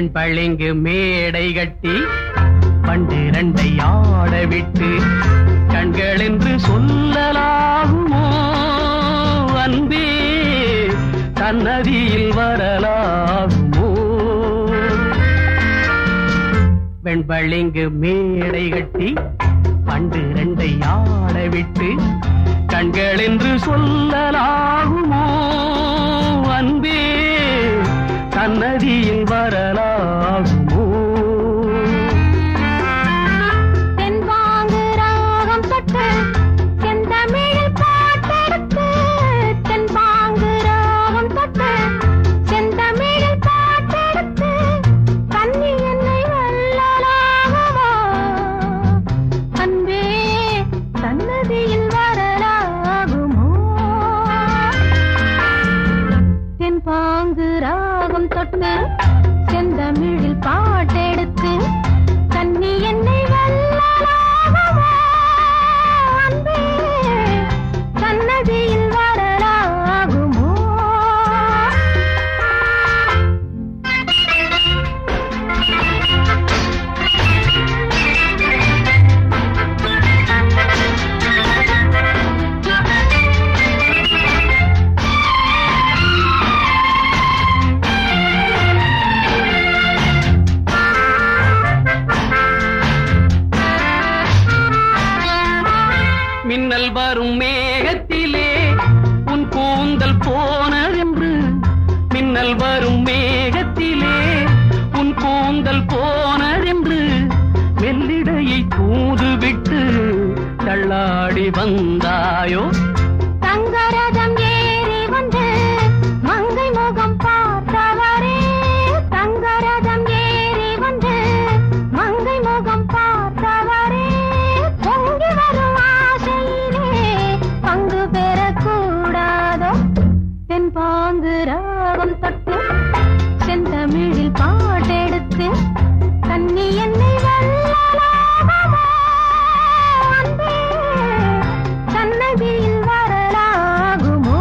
வெண்பளிங்கு மேடை கட்டி பண்டிரண்டை ஆட விட்டு கண்கள் என்று சொல்லலாகுமோ அன்பே சன்னதியில் வரலாகுமோ வெண்பளிங்கு மேடை கட்டி பண்டிரண்டை ஆட விட்டு கண்கள் என்று சொல்லலாகுமோ அன்பே சன்னதியில் வரலாகுமோ தென்பாங்கு ராகம் தொட்டு செந்தமிழில் பாட்டெடுத்து தென்பாங்கு ராகம் தொட்டு செந்தமிழில் பாட்டெடுத்து கண்ணி என்னை வல்லலாகுமா அன்பே சன்னதியில் வரலாகுமோ தென்பாங்கு ராகம் தொட்டு செந்தமிழில் பாட்டெடுத்து கண்ணி என்னை வல்லலாகுமா அன்பே சன்னதியில் வரலாகுமோ மின்னல் வரும் மேகத்திலே உன் கூந்தல் போனதென்று மின்னல் வரும் மேகத்திலே உன் கூந்தல் போனதென்று மெல்லிடையை தூதுவிட்டு தள்ளாடி வந்தாயோ தங்கரதம் ஏறி வந்து மங்கை முகம் பார்த்தவரே தங்கரதம் ஏறி வந்து மங்கை முகம் பார்த்தவரே பொங்கி வரும் ஆசையிலே பங்கு பெறக்கூடாதோ தென்பாங்கு ராகம் தொட்டு செந்தமிழில் பாட்டெடுத்து கண்ணி என்னை வல்லலாகுமா அன்பே சன்னதியில் வரலாகுமோ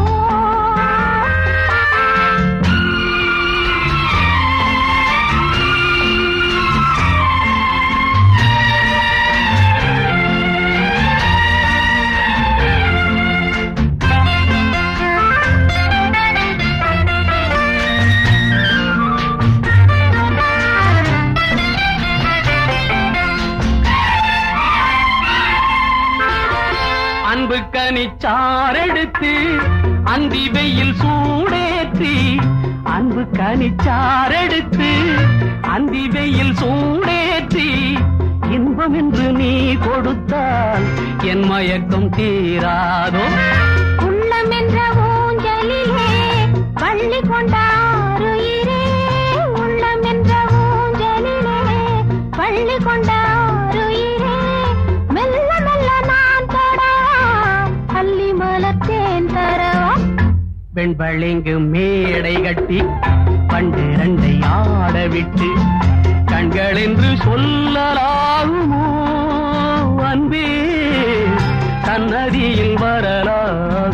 அன்பு கனிச்சாரெடுத்து அந்தி வெயில் சூடேற்றி அன்பு கனிச்சாரெடுத்து அந்தி வெயில் சூடேற்றி இன்பம் என்று நீ கொடுத்தால் என் மயக்கம் தீராதோ உள்ளம் என்ற ஊஞ்சலிலே பள்ளி கொண்டாருயிரே உள்ளம் என்ற ஊஞ்சலிலே பள்ளி கொண்டாருயிரே மெல்ல மெல்ல நான் தொடவா அள்ளி மலத்தேன் தரவா வெண்பளிங்கு மேடை கட்டி பண்டிரண்டை ஆட விட்டு கண்கள் என்று சொல்லலாகுமோ அன்பே சன்னதியில் வரலா